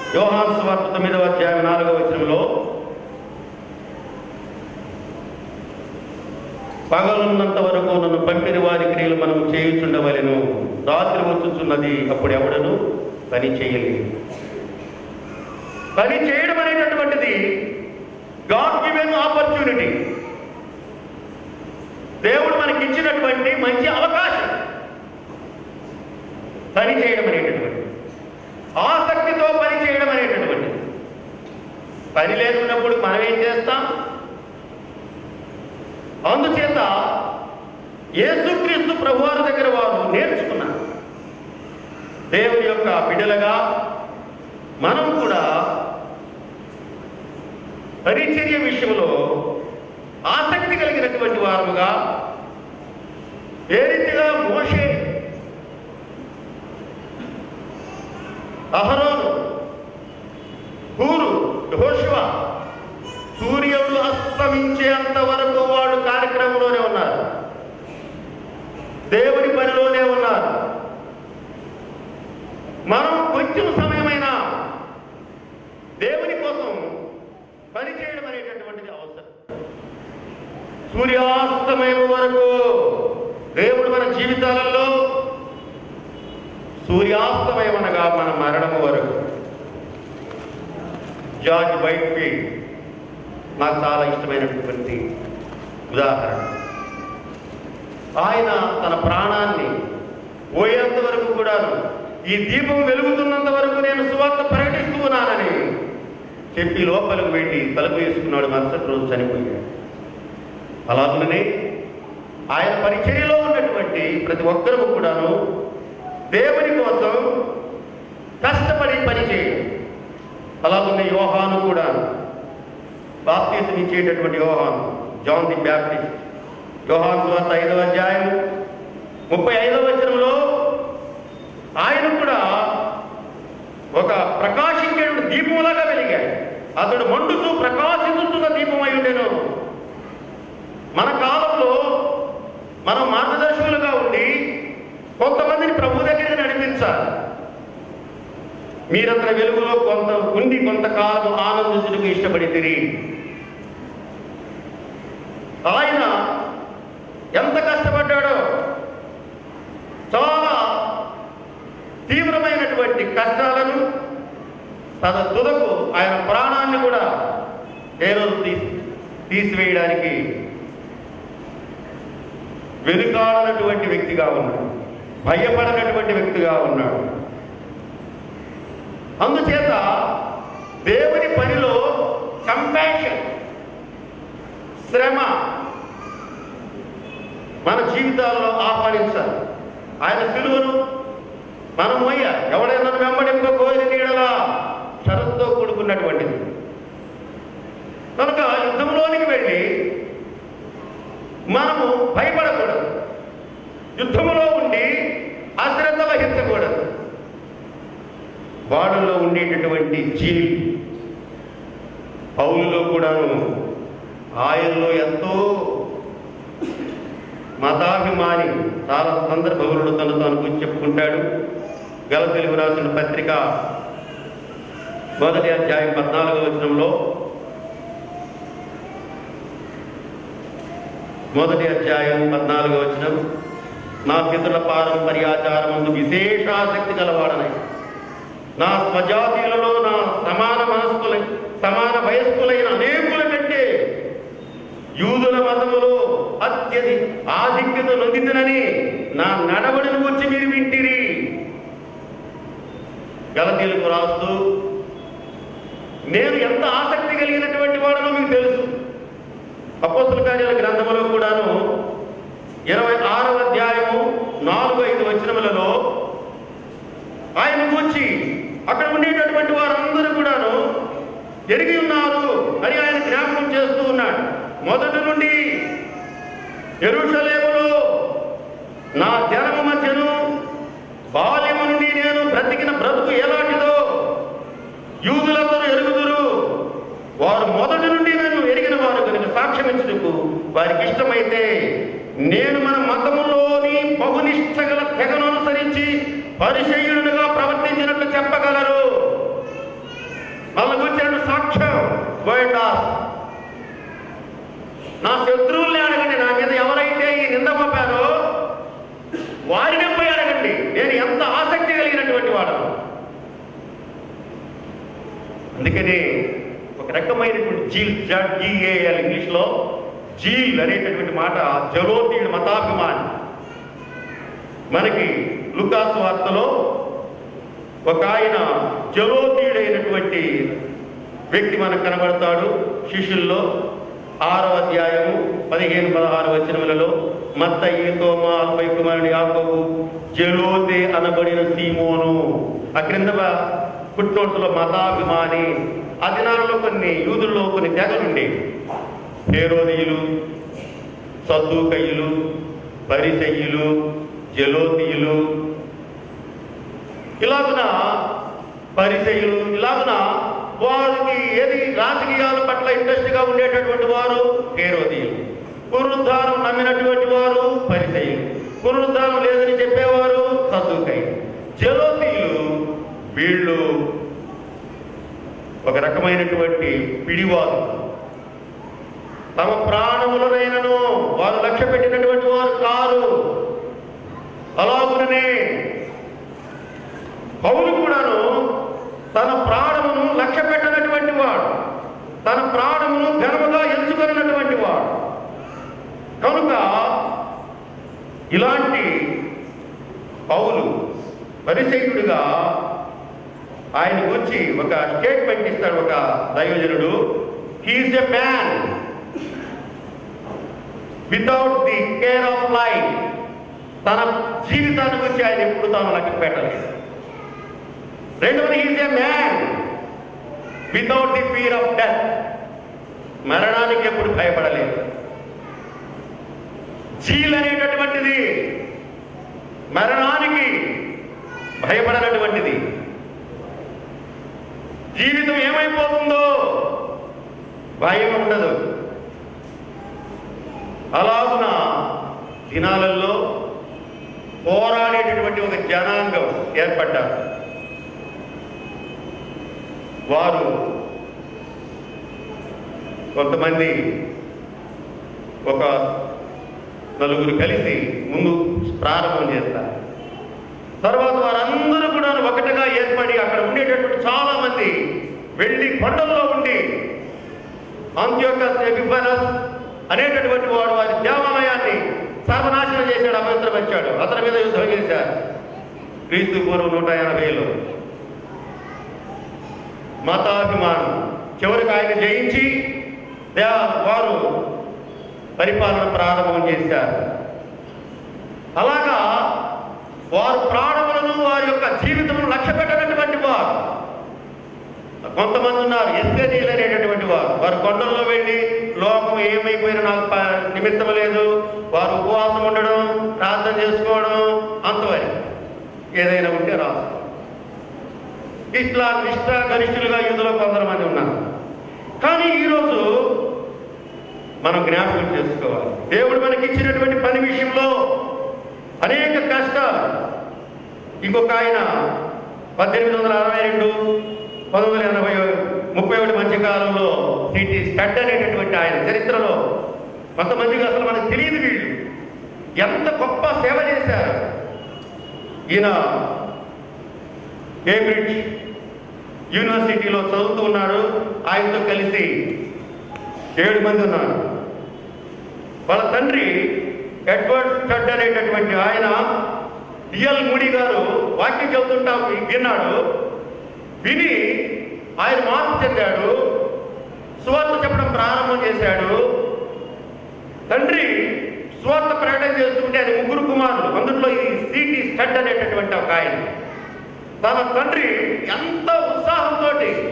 యోహాను సువార్త తొమ్మిదవ అధ్యాయం నాలుగవ వచనంలో పగలున్నంత వరకు నన్ను పంపిన వారి క్రియలు మనం చేయుచుండవలెను రాత్రి వచ్చుచున్నది అప్పుడు ఎవడను పని చేయలేదు పని చేయడం అనేటటువంటిది గాడ్ గివెన్ ఆపర్చునిటీ దేవుడు మనకి ఇచ్చినటువంటి మంచి అవకాశం పని చేయడం అనేటటువంటిది ఆసక్తితో పని చేయడం అనేటటువంటిది పని లేకున్నప్పుడు మనం ఏం చేస్తాం అందుచేత యేసుక్రీస్తు ప్రభువారి దగ్గర వారు నేర్చుకున్నారు దేవుని యొక్క బిడ్డలుగా మనం కూడా పరిచర్య విషయంలో ఆసక్తి కలిగినటువంటి వారముగా ఏ రీతిగా మోషే అహరోను హూరు యెహోషువ సూర్యుడు అస్తమించేంత వరకు వాళ్ళు కార్యక్రమంలోనే ఉన్నారు దేవుడి పనిలోనే ఉన్నారు మనం కొంచెం సమయమైనా దేవుని కోసం పని చేయడం అనేటటువంటిది అవసరం సూర్యాస్తమయం వరకు దేవుడు మన జీవితాలలో సూర్యాస్తమయం అనగా మన మరణము వరకు జార్జ్ వైట్ఫీల్డ్ నాకు చాలా ఇష్టమైనటువంటి ఉదాహరణ ఆయన తన ప్రాణాన్ని పోయేంత వరకు కూడాను ఈ దీపం వెలుగుతున్నంత వరకు నేను సువార్త ప్రకటిస్తూ ఉన్నానని చెప్పి లోపలికి వెళ్ళి తలుపు వేసుకున్నాడు మరుసటి రోజు చనిపోయాడు అలాగనే ఆయన పరిచర్యలో ఉన్నటువంటి ప్రతి ఒక్కరూ కూడాను దేవుని కోసం కష్టపడి పని చేయడం అలాగున్న యోహాను కూడా బాప్తీసం ఇచ్చేటటువంటి యోహాను జాన్ ది బ్యాప్టిస్ట్ యోహాను సువార్త ఐదవ అధ్యాయం ముప్పై ఐదవ వచనంలో ఆయన కూడా ఒక ప్రకాశించే దీపంలాగా వెలిగాడు అతడు మండుతూ ప్రకాశించుతున్న దీపం అయి ఉండెను మన కాలంలో మనం మార్గదర్శకులుగా ఉండి కొంతమందిని ప్రభు దగ్గరికి నడిపించాలి మీరంత వెలుగులో కొంత ఉండి కొంతకాలం ఆనందించుటకు ఇష్టపడి తిరిగి ఆయన ఎంత కష్టపడ్డాడో చాలా తీవ్రమైనటువంటి కష్టాలను తన తుదకు ఆయన ప్రాణాన్ని కూడా ఏ రోజు తీసి తీసివేయడానికి వెనుకాడనటువంటి వ్యక్తిగా ఉన్నాడు భయపడనటువంటి వ్యక్తిగా ఉన్నాడు అందుచేత దేవుని పనిలో కంపాషన్ శ్రమ మన జీవితాల్లో ఆహ్వానించాలి ఆయన సిలువను మనం మొయ్య ఎవడైనా వెంబడింప కోరిన నీడలా షరతుతో కూడుకున్నటువంటిది కనుక యుద్ధంలోనికి వెళ్ళి మనము భయపడకూడదు యుద్ధములో ఉండి అశ్రద్ధ వహించకూడదు వాడులో ఉండేటటువంటి జీవి పౌలులో కూడాను ఆయనలో ఎంతో మతాభిమాని చాలా సందర్భములను తను తాను గురించి చెప్పుకుంటాడు గల తెలుగు రాసిన పత్రిక మొదటి అధ్యాయం పద్నాలుగో వచనంలో మొదటి అధ్యాయం పద్నాలుగో వచనం నా పితృల పారంపర్యాచారమందు విశేషాసక్తి గలవాడనై నా స్వజాతీయులలో నా సమాన మనస్కులై సమాన వయస్కులైన అనేకుల కంటే యూదుల మతములో అత్యధి ఆధిక్యత నొందితనని నా నడవడిని వచ్చి మీరు వింటిరి గలతీలకు రాస్తూ నేను ఎంత ఆసక్తి కలిగినటువంటి వాడనో మీకు తెలుసు అపోస్తుల కార్యాల గ్రంథములో కూడాను ఇరవై ఆరవ అధ్యాయము నాలుగు ఐదు వచనములలో ఆయన కూర్చి అక్కడ ఉండేటటువంటి వారందరూ కూడాను ఎరిగి ఉన్నారు అని ఆయన జ్ఞాపకం చేస్తూ ఉన్నాడు మొదటి నుండి ఎరుషలేములో నా జనము మధ్యను బాల్యము నుండి నేను బ్రతికిన బ్రతుకు ఎలాంటిదో యూదులందరూ ఎరుగుదురు వారు మొదటి నుండి నన్ను ఎరిగిన వారు కనుక సాక్ష్యం ఇచ్చుటకు వారికి ఇష్టమైతే నేను మన మతములోని బహునిష్ట గల తెగను అనుసరించి పరిచయుడుగా ప్రవర్తించినట్లు చెప్పగలరు వాళ్ళ గురించిన సాక్ష్యం గోయండాస్ నా శత్రువుల్ని అడగండి నా మీద ఎవరైతే ఈ నింద మోపారో వారిని పోయి అడగండి నేను ఎంత ఆసక్తి కలిగినటువంటి వాడు అందుకని ఒక రకమైనటువంటి జీల్ జడ్ జీఏఎల్ ఇంగ్లీష్లో జీల్ అనేటటువంటి మాట జలోతీయుడు మతాభిమాని మనకి లుకాసు వార్తలో ఒక ఆయన జలోతీయుడైనటువంటి వ్యక్తి మనకు కనబడతాడు శిష్యుల్లో ఆరో అధ్యాయము పదిహేను పదహారు వచనములలో మత్తయి తోమా అల్పై కుమారుడు యాకోబు జలోతే అనబడిన సీమోను ఆ క్రింద పుట్టినోట్లలో మతాభిమాని ఆ దినాలలో కొన్ని యూదుల్లో కొన్ని తెగలుండేవి హేరోదీయులు సద్దుకయ్యులు పరిసయ్యులు జలోతీయులు ఇలాగున పరిచయులు ఇలాగున వారికి ఏది రాజకీయాల పట్ల ఇంట్రెస్ట్ గా ఉండేటటువంటి వారు హేరోదీయులు పునరుద్ధానం నమ్మినటువంటి వారు పరిచయులు పునరుద్ధానం లేదని చెప్పేవారు సద్దుకై జలోతీయులు వీళ్ళు ఒక రకమైనటువంటి పిడివారు తమ ప్రాణములనైనను వారు లక్ష్య పెట్టినటువంటి వారు కారు అలాగుననే పౌలు కూడాను తన ప్రాణమును లక్ష్య పెట్టనటువంటి వాడు తన ప్రాణమును ఘనముగా ఎంచుకొనినటువంటి వాడు కనుక ఇలాంటి పౌలు పరిచయుడిగా ఆయన గురించి ఒక స్టేట్మెంట్ ఇస్తాడు ఒక దైవజనుడు he is a man without the care of life తన జీవితాన్ని గురించి ఆయన ఎప్పుడు తాను లెక్క పెట్టలేదు రెండవది is a man without the fear of death మరణానికి ఎప్పుడు భయపడలేదు జీల్ అనేటటువంటిది మరణానికి భయపడనటువంటిది జీవితం ఏమైపోతుందో భయం ఉండదు అలాగున దినాలలో పోరాడేటటువంటి ఒక జనాంగం ఏర్పడ్డారు వారు కొంతమంది ఒక నలుగురు కలిసి ముందు ప్రారంభం చేస్తారు తర్వాత వారందరూ కూడా ఒకటిగా ఏర్పడి అక్కడ ఉండేటటువంటి చాలా మంది వెళ్ళి కొండల్లో ఉండి అంత్యోకస్ ఎపిఫనస్ అనేటటువంటి వాడు వారి దేవాలయాన్ని సర్వనాశనం చేశాడు అభ్యంతరపరిచాడు అతని మీద యుద్ధం చేశారు క్రీస్తు పూర్వం నూట ఎనభైలో మతాభిమానం చివరికి ఆయన జయించి దే- వారు పరిపాలన ప్రారంభం చేశారు అలాగా వారు ప్రాణములను వారి యొక్క జీవితమును లక్ష్య పెట్టనటువంటి వారు కొంతమంది ఉన్నారు ఎస్కేనీలు అనేటటువంటి వారు వారు కొండల్లో వెళ్ళి లోకం ఏమైపోయినా నాకు ప- నిమిత్తం లేదు వారు ఉపవాసం ఉండడం ప్రార్థన చేసుకోవడం అంతవరకు ఏదైనా ఉంటే రాసుకో ఇట్లా నిష్ఠ గరిష్ఠులుగా ఇందులో కొందరు ఉన్నారు కానీ ఈరోజు మనం జ్ఞాపకం చేసుకోవాలి దేవుడు మనకి ఇచ్చినటువంటి పని విషయంలో అనేక కష్టాలు ఇంకొక ఆయన పద్దెనిమిది వందల అరవై రెండు పంతొమ్మిది వందల ఎనభై ముప్పై ఒకటి మధ్య కాలంలో సిటీ స్టడ్ అనేటటువంటి ఆయన చరిత్రలో కొంతమందికి అసలు మనకు తెలియదు వీళ్ళు ఎంత గొప్ప సేవ చేశారు ఈయన కేంబ్రిడ్జ్ యూనివర్సిటీలో చదువుతూ ఉన్నాడు ఆయనతో కలిసి ఏడు మంది ఉన్నారు వాళ్ళ తండ్రి ఎడ్వర్డ్ స్టడ్ అనేటటువంటి ఆయన డిఎల్ మూడి గారు వాక్యం చెబుతుంటా విన్నాడు విని ఆయన మార్పు చెందాడు సువార్త చెప్పడం ప్రారంభం చేశాడు తండ్రి సువార్త ప్రకటన చేస్తుంటే ఆయన ముగ్గురు కుమారులు అందులో ఈ సిటీ స్టడ్ అనేటటువంటి ఒక ఆయన తన తండ్రి ఎంత ఉత్సాహంతో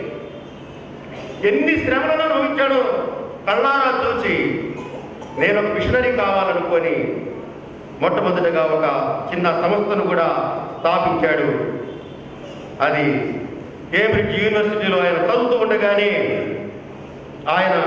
ఎన్ని శ్రమలను అనుభవించాడో కళ్ళారా చూచి నేను ఒక మిషనరీ కావాలనుకొని మొట్టమొదటిగా ఒక చిన్న సంస్థను కూడా స్థాపించాడు అది కేంబ్రిడ్జ్ యూనివర్సిటీలో ఆయన చదువుతూ ఉండగానే ఆయన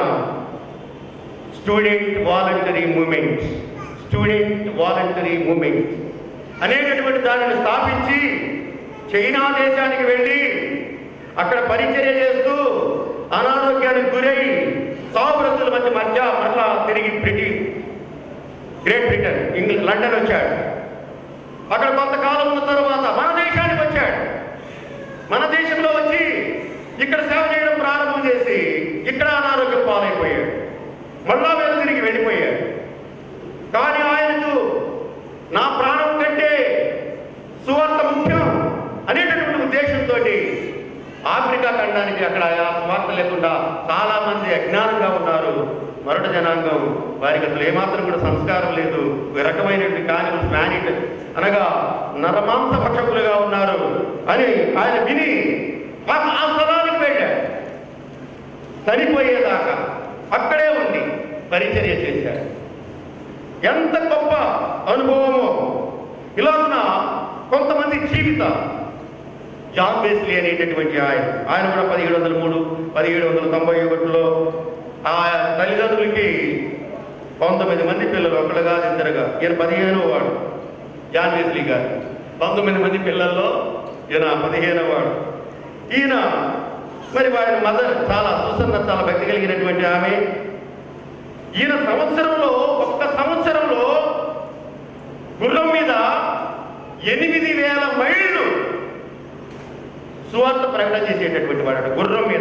student voluntary movement student voluntary movement అనేటటువంటి దానిని స్థాపించి చైనా దేశానికి వెళ్ళి అక్కడ పరిచర్య చేస్తూ అనారోగ్యానికి గురై సావురతుల మధ్య మధ్య మరలా తిరిగి British great Britain England London వచ్చాడు అక్కడ కొంతకాలం ఉన్న తర్వాత మన దేశానికి వచ్చాడు మన దేశంలో వచ్చి ఇక్కడ సేవ చేయడం ప్రారంభం చేసి ఇక్కడ అనారోగ్యం పాలైపోయాడు మళ్ళా మీద తిరిగి వెళ్ళిపోయాడు కానీ ఆయనకు నా ప్రాణం కంటే సువార్త ముఖ్యం అనేటటువంటి ఉద్దేశంతో ఆఫ్రికా ఖండానికి అక్కడ ఆ స్వార్థ లేకుండా చాలా మంది అజ్ఞానంగా ఉన్నారు మరొక జనాంగం వారికి అసలు ఏమాత్రం కూడా సంస్కారం లేదు ఒక రకమైనటువంటి కాని మ్యానిట్ అనగా నరమాంస భక్షకులుగా ఉన్నారు అని ఆయన విని పాపం ఆ స్థలానికి వెళ్ళాడు చనిపోయేదాకా అక్కడే ఉండి పరిచర్య చేశాడు ఎంత గొప్ప అనుభవమో ఇలా ఉన్న కొంతమంది జీవిత జాన్ బేస్లీ అనేటటువంటి ఆయన ఆయన కూడా పదిహేడు వందల మూడు పదిహేడు వందల తొంభై ఒకటిలో ఆ తల్లిదండ్రులకి పంతొమ్మిది మంది పిల్లలు ఒకళ్ళుగా ఇద్దరుగా ఈయన పదిహేనవ వాడు జాన్ బేస్లీ గారు పంతొమ్మిది మంది పిల్లల్లో ఈయన పదిహేనవ వాడు ఈయన మరి వారి మదర్ చాలా సుసన్న చాలా భక్తి కలిగినటువంటి ఆమె ఈయన సంవత్సరంలో ఒక్క సంవత్సరంలో గుర్రం మీద ఎనిమిది వేల మైళ్ళు సువార్త ప్రకటన చేసేటటువంటి వాడు గుర్రం మీద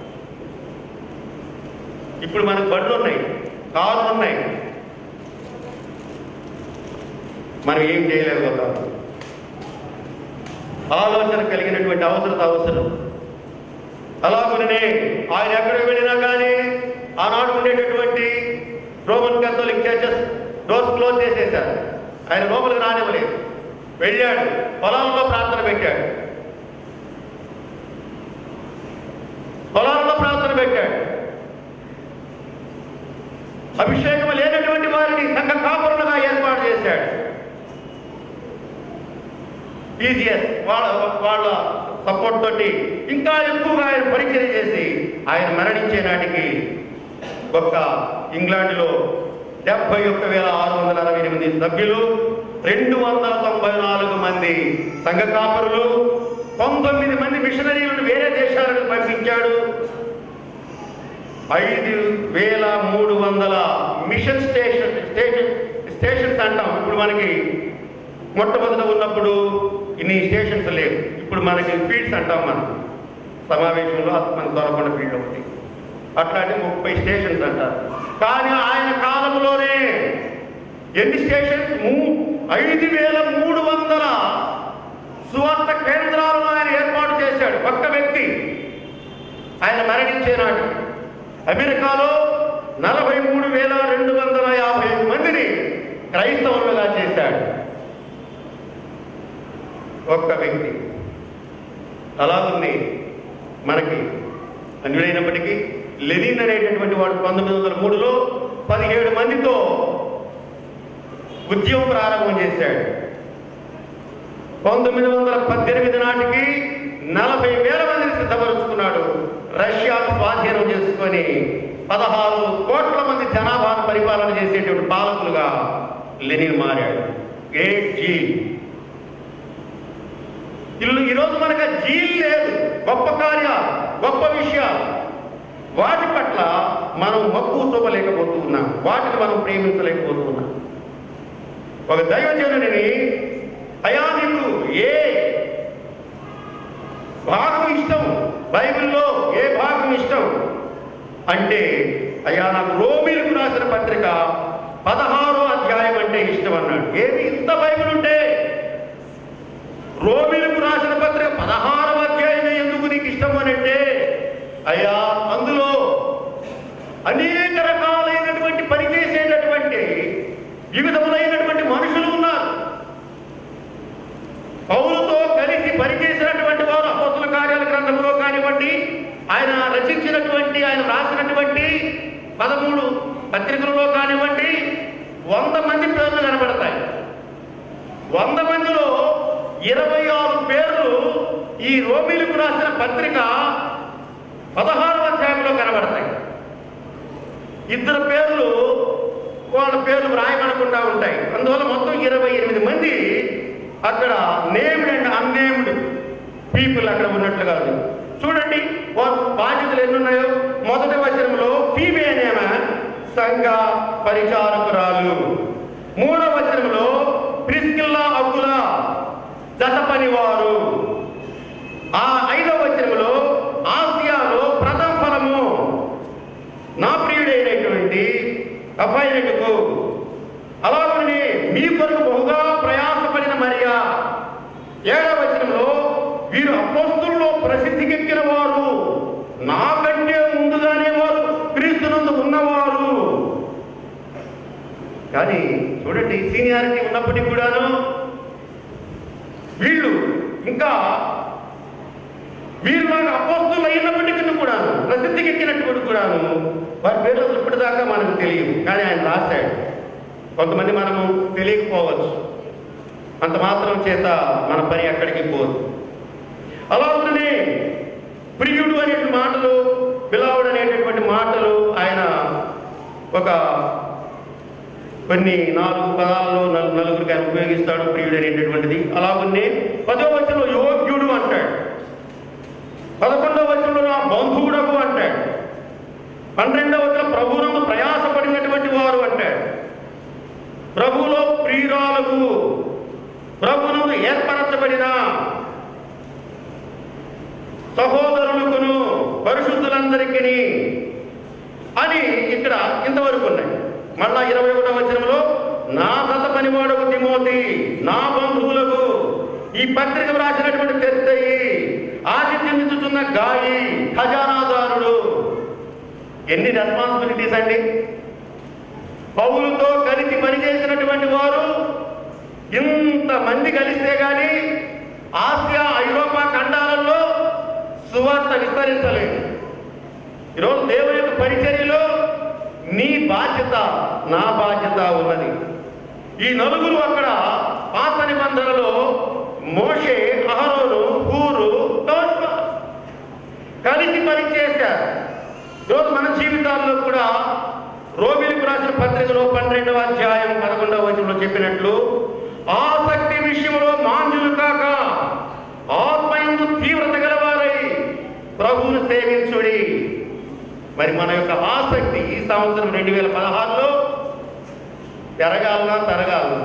ఇప్పుడు మనకు బండ్లు ఉన్నాయి కార్లు ఉన్నాయి మనం ఏం చేయలేకపోతాం ఆలోచన కలిగినటువంటి అవసరత అవసరం అలాగనే ఆయన ఎక్కడికి వెళ్ళినా కానీ ఆనాడు ఉండేటటువంటి Roman Catholic churches doors close చేసేశారు ఆయన లోపలికి రానివ్వలేదు వెళ్ళాడు పొలాల్లో ప్రార్థన పెట్టాడు పొలాల్లో ప్రార్థన పెట్టాడు అభిషేకం లేనటువంటి వారిని సంఘ కాపురులుగా ఏర్పాటు చేశాడు టీజీఎస్ వాళ్ళ వాళ్ళ సపోర్ట్ తోటి ఇంకా ఎక్కువగా ఆయన పరిచయం చేసి ఆయన మరణించే నాటికి ఒక్క ఇంగ్లాండ్లో డెబ్బై ఒక్క వేల ఆరు వందల అరవై ఎనిమిది సభ్యులు రెండు వందల తొంభై నాలుగు మంది సంఘ కాపరులు పంతొమ్మిది మంది మిషనరీలను వేరే దేశాలకు పంపించాడు ఐదు వేల మూడు వందల మిషన్ స్టేషన్ స్టేషన్ స్టేషన్స్ అంటాం ఇప్పుడు మనకి మొట్టమొదట ఉన్నప్పుడు ఇన్ని స్టేషన్స్ లేవు ఇప్పుడు మనకి ఫీల్డ్స్ అంటాం మనం సమావేశంలో మన దొరకొండ ఫీల్డ్ ఒకటి అట్లాంటి ముప్పై స్టేషన్స్ అంటారు కానీ ఆయన కాలంలోనే ఎన్ని స్టేషన్స్ మూ- ఐదు వేల మూడు వందల సువార్త కేంద్రాలను ఆయన ఏర్పాటు చేశాడు ఒక్క వ్యక్తి ఆయన మరణించే నాడు అమెరికాలో నలభై మూడు వేల రెండు వందల యాభై ఐదు మందిని క్రైస్తవులుగా చేశాడు ఒక్క వ్యక్తి అలా ఉంది మనకి అన్యుడైనప్పటికీ లెనిన్ అనేటటువంటి వాడు పంతొమ్మిది వందల మూడులో పదిహేడు మందితో ఉద్యమం ప్రారంభం చేశాడు పంతొమ్మిది వందల పద్దెనిమిది నాటికి నలభై వేల మందిని సిద్ధపరుచుకున్నాడు రష్యాను స్వాధీనం చేసుకొని పదహారు కోట్ల మంది జనాభాను పరిపాలన చేసేటువంటి పాలకులుగా లెనిన్ మారాడు గ్రేట్ జీ ఇల్లు ఈరోజు మనకు ఆ జీల్ లేదు గొప్ప కార్యాలు గొప్ప విషయాలు వాటి పట్ల మనం మక్కువ చూపలేకపోతూ ఉన్నాం వాటిని మనం ప్రేమించలేకపోతూ ఉన్నాం ఒక దైవజనుడిని అయా నీకు ఏ భాగం ఇష్టం బైబిల్లో ఏ భాగం ఇష్టం అంటే అయ్యా నాకు రోమిలకు రాసిన పత్రిక పదహారో అధ్యాయం అంటే ఇష్టం అన్నాడు ఏమి ఇంత బైబిల్ ఉంటే రోమిలకు రాసిన పత్రిక పదహారవ అధ్యాయమే ఎందుకు నీకు ఇష్టం అని అంటే అయ్యా అందులో అనేక రకాలైనటువంటి పని చేసేటటువంటి వివిధములైనటువంటి మనుషులు ఉన్నారు పౌరుతో కలిసి పనిచేసినటువంటి వారు అపోతుల కార్యాల గ్రంథంలో కానివ్వండి ఆయన రచించినటువంటి ఆయన రాసినటువంటి పదమూడు పత్రికలలో కానివ్వండి వంద మంది పేర్లు కనబడతాయి వంద మందిలో ఇరవై ఆరు పేర్లు ఈ రోమిలకు రాసిన పత్రిక పదహారవ అధ్యాయంలో కనబడతాయి ఇద్దరు పేర్లు వాళ్ళ పేర్లు వ్రాయబడకుండా ఉంటాయి అందువల్ల మొత్తం ఇరవై ఎనిమిది మంది అక్కడ నేమ్డ్ అండ్ అన్నేమ్డ్ పీపుల్ అక్కడ ఉన్నట్లుగా ఉంది చూడండి వారు బాధ్యతలు ఎన్ని ఉన్నాయో మొదటి వచనంలో ఫీబే అనే ఆమె సంఘ పరిచారకురాలు మూడవ వచనంలో ప్రిస్కిల్లా అక్కుల జత పనివారు ఆ ఐదవ వచనంలో ఆసియాలో ప్రథమ ఫలము నా ప్రియుడైనటువంటి అబ్బాయినకు అలాగనే మీ కొరకు బహుగా ప్రయాసపడిన మరియా ఏడవ వచనంలో వీరు అపోస్తుల్లో ప్రసిద్ధికెక్కిన వారు నాకంటే ముందుగానే వారు క్రీస్తునందు ఉన్నవారు కానీ చూడండి సీనియారిటీ ఉన్నప్పటికీ కూడాను వీళ్ళు ఇంకా వీరు నాకు అపోస్తులు అయినప్పటికీ కూడాను ప్రసిద్ధికి ఎక్కినటువంటి కూడాను వారి పేరు అసలు ఇప్పటిదాకా మనకు తెలియదు కానీ ఆయన రాశాడు కొంతమంది మనము తెలియకపోవచ్చు అంత మాత్రం చేత మన పని ఎక్కడికి పోదు అలా ఉండనే ప్రియుడు అనేటువంటి మాటలు బిలావుడు అనేటటువంటి మాటలు ఆయన ఒక కొన్ని నాలుగు పదాలలో నలు- నలుగురికి ఆయన ఉపయోగిస్తాడు ప్రియుడు అనేటటువంటిది అలాగనే పదో వచనంలో యోగ్యుడు అంటాడు పదకొండవ వచనంలో నా బంధువుడకు అంటాడు పన్నెండవ వచనం ప్రభువునందు ప్రయాసపడినటువంటి వారు అంటాడు ప్రభువులో ప్రియురాలకు ప్రభువునందు ఏర్పరచబడిన సహోదరులకును పరిశుద్ధులందరికీ అని ఇక్కడ ఇంతవరకు ఉన్నాయి మళ్ళా ఇరవై ఒకటో వచనంలో నా గత పనివాడకు తిమోతి నా బంధువులకు ఈ పత్రిక వ్రాసినటువంటి తెత్తయి ఆతిథ్యమిచ్చుతున్న గాయి ఖజానాదారుడు ఎన్ని రెస్పాన్సిబిలిటీస్ అండి పౌలుతో కలిసి పనిచేసినటువంటి వారు ఇంతమంది కలిస్తే గాని ఆసియా ఐరోపా ఖండాలలో సువార్త విస్తరించలేదు ఈరోజు దేవుని యొక్క పరిచర్యలో నీ బాధ్యత నా బాధ్యత ఉన్నది ఈ నలుగురు అక్కడ పాత నిబంధనలో మోషే అహరోను హూరు యోషువ కలిసి పనిచేశారు ఈరోజు మన జీవితాల్లో కూడా రోమిలకు రాసిన పత్రికలో పన్నెండవ అధ్యాయం పదకొండవ వచనంలో చెప్పినట్లు ఆసక్తి విషయంలో మాంజులు కాక ఆత్మయందు తీవ్రత గలవారై ప్రభువును సేవించుడి మరి మన యొక్క ఆసక్తి ఈ సంవత్సరం రెండు వేల పదహారులో పెరగాలనా తరగాలనా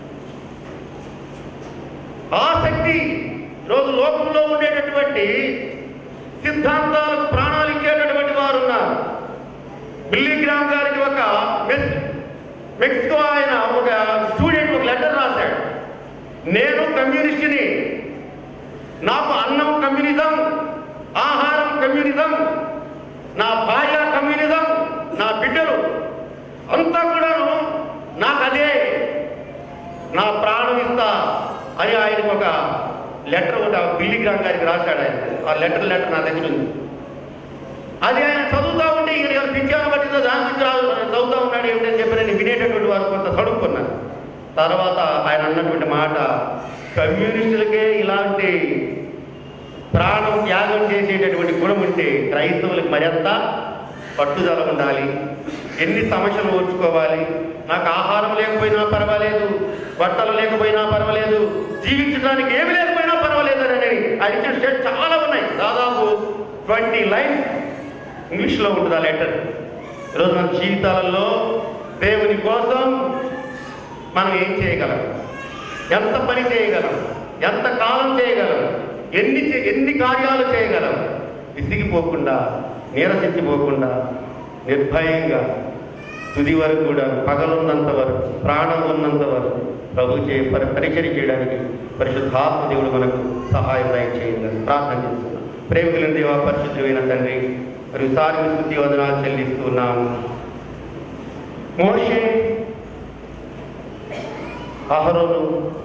ఆసక్తి రోజు లోకంలో ఉండేటటువంటి సిద్ధాంతాలకు ప్రాణాలు ఇచ్చేటటువంటి వారు ఉన్నారు బిల్లీ గ్రామ్ గారికి ఒక మెక్స్- మెక్సికో ఆయన ఒక స్టూడెంట్ ఒక లెటర్ రాశాడు నేను కమ్యూనిస్టుని నాకు అన్నం కమ్యూనిజం ఆహారం కమ్యూనిజం నా భార్య కమ్యూనిజం నా బిడ్డలు అంతా కూడాను నాకు అదే నా ప్రాణం ఇస్తా అని ఆయనకు ఒక లెటర్ ఒకటి ఆ బిల్లి గ్రామ్ గారికి రాశాడు ఆయన ఆ లెటర్ లెటర్ నా దగ్గర ఉంది అది ఆయన చదువుతా ఉంటే ఇక్కడ ఎవరు పిచ్చాను పట్టిందో దాని గురించి రాదు చదువుతా ఉన్నాడు ఏమిటని చెప్పి నేను వినేటటువంటి వారు కొంత చదువుకున్నాను తర్వాత ఆయన అన్నటువంటి మాట కమ్యూనిస్టులకే ఇలాంటి ప్రాణం త్యాగం చేసేటటువంటి గుణం ఉంటే క్రైస్తవులకు మరింత పట్టుదల ఉండాలి ఎన్ని సమస్యలు ఓర్చుకోవాలి నాకు ఆహారం లేకపోయినా పర్వాలేదు బట్టలు లేకపోయినా పర్వాలేదు జీవించడానికి ఏమి లేకపోయినా పర్వాలేదు అని ఆయన ఇచ్చిన స్టేట్ చాలా ఉన్నాయి దాదాపు ట్వంటీ లైన్స్ ఇంగ్లీష్లో ఉంటుంది ఆ లెటర్ ఈరోజు మన జీవితాలలో దేవుని కోసం మనం ఏం చేయగలం ఎంత పని చేయగలం ఎంత కాలం చేయగలం ఎన్ని చే- ఎన్ని కార్యాలు చేయగలం విసిగిపోకుండా నీరసించిపోకుండా నిర్భయంగా తుది వరకు కూడా పగలున్నంత వరకు ప్రాణం ఉన్నంత వరకు ప్రభు చే పరి పరిచయం చేయడానికి పరిశుద్ధాత్మ దేవుడు మనకు సహాయం దయచేయాలని ప్రార్థన చేస్తున్నాం ప్రేమికుల దేవ పరిశుద్ధమైన తండ్రి మరియు సారి స్థుతి వదనాలు చెల్లిస్తున్నాము మోషే అహరోను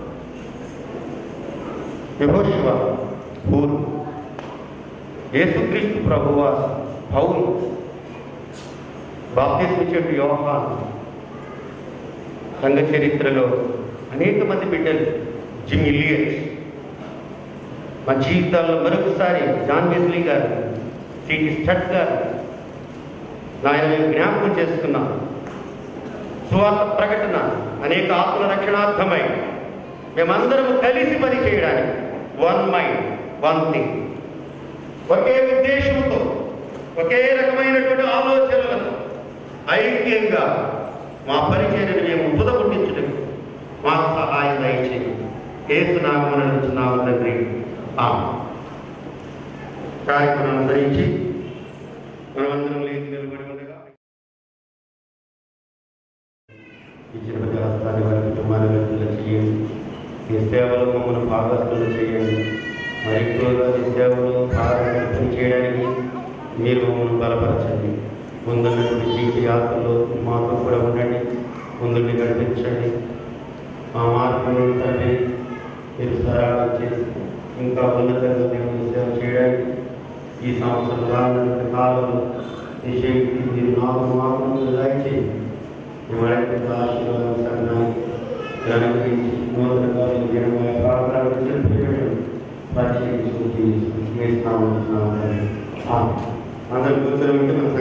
యహోశివ హూరు యేసుక్రీస్తు ప్రభువ పౌలు బాప్తిస్మిచ్చేటు యోహాన్ సంఘ చరిత్రలో అనేక మంది బిడ్డలు జిమ్ ఇలియట్స్ మా జీవితాల్లో మరొకసారి జాన్ వెస్లీ గారు సిటి స్టట్ గారు నాయన మేము జ్ఞాపకం చేసుకున్నాం సువార్త ప్రకటన అనేక ఆత్మ రక్షణార్థమై మేమందరం కలిసి పని చేయడానికి వన్ మైండ్ వన్ థింగ్ ఒకే ఉద్దేశంతో ఒకే రకమైనటువంటి ఆలోచనలతో ఐక్యంగా మా పరిచయను మేము బుధపుట్టించడం మాకు సహాయం దయచేయండి ఏసునామం నడుచున్నాము తండ్రి ఆ కార్యక్రమం ధరించి మనమందరం లేచి నిలబడి ఉండగా ఇచ్చిన ప్రతి హస్తాన్ని వారి కుటుంబాన్ని వ్యక్తులు చేయండి మీ సేవలు మమ్మల్ని భాగస్తులు చేయండి మరి ఎక్కువగా మీ సేవలు పని చేయడానికి మీరు మమ్మల్ని బలపరచండి ముందున్నటువంటి జీవిత యాత్రలో మాతో కూడా ఉండండి ముందుని నడిపించండి మా మార్గంలో తండ్రి మీరు సరళం చేసి ఇంకా ఉన్నతంగా దేవుని సేవ చేయడానికి ఈ సంవత్సరం రానున్న కాలంలో ఈ శక్తి మీరు నాకు మార్గంలో దయచేయండి ఎవరైతే ఆశీర్వాదం సంఘానికి అనుగ్రహించి నూతన కార్యం జనమయ ప్రార్థనలు తెలిపివేయడం ప్రత్యేకించి అందరూ కూర్చొని ఉంటే మనం